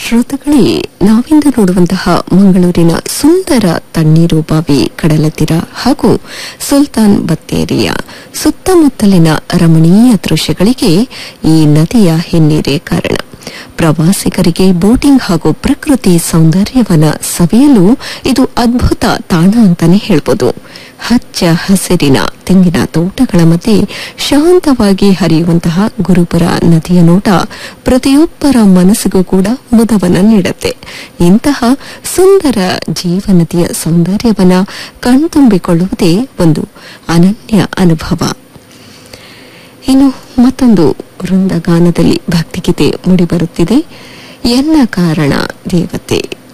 ಶ್ರೋತಗಳೇ ನಾವಿಂದು ನೋಡುವಂತಹ ಮಂಗಳೂರಿನ ಸುಂದರ ತಣ್ಣೀರು ಬಾವಿ ಕಡಲ ತೀರ ಹಾಗೂ ಸುಲ್ತಾನ್ ಬತ್ತೇರಿಯ ಸುತ್ತಮುತ್ತಲಿನ ರಮಣೀಯ ದೃಶ್ಯಗಳಿಗೆ ಈ ನದಿಯ ಹಿನ್ನೀರೇ ಕಾರಣ ಪ್ರವಾಸಿಗರಿಗೆ ಬೋಟಿಂಗ್ ಹಾಗೂ ಪ್ರಕೃತಿ ಸೌಂದರ್ಯವನ್ನ ಸವಿಯಲು ಇದು ಅದ್ಭುತ ತಾಣ ಅಂತಾನೆ ಹೇಳ್ಬೋದು ಹಚ್ಚ ಹಸಿರಿನ ತೆಂಗಿನ ತೋಟಗಳ ಮಧ್ಯೆ ಶಾಂತವಾಗಿ ಹರಿಯುವಂತಹ ಗುರುಪುರ ನದಿಯ ನೋಟ ಪ್ರತಿಯೊಬ್ಬರ ಮನಸ್ಸಿಗೂ ಕೂಡ ಮುದವನ್ನ ನೀಡುತ್ತೆ ಇಂತಹ ಸುಂದರ ಜೀವನದಿಯ ಸೌಂದರ್ಯವನ್ನ ಕಣ್ತುಂಬಿಕೊಳ್ಳುವುದೇ ಒಂದು ಅನನ್ಯ ಅನುಭವ ಇನ್ನು ಮತ್ತೊಂದು ವೃಂದಗಾನದಲ್ಲಿ ಭಕ್ತಿಗೀತೆ ಮೂಡಿಬರುತ್ತಿದೆ ಎನ್ನ ಕಾರಣ ದೇವತೆ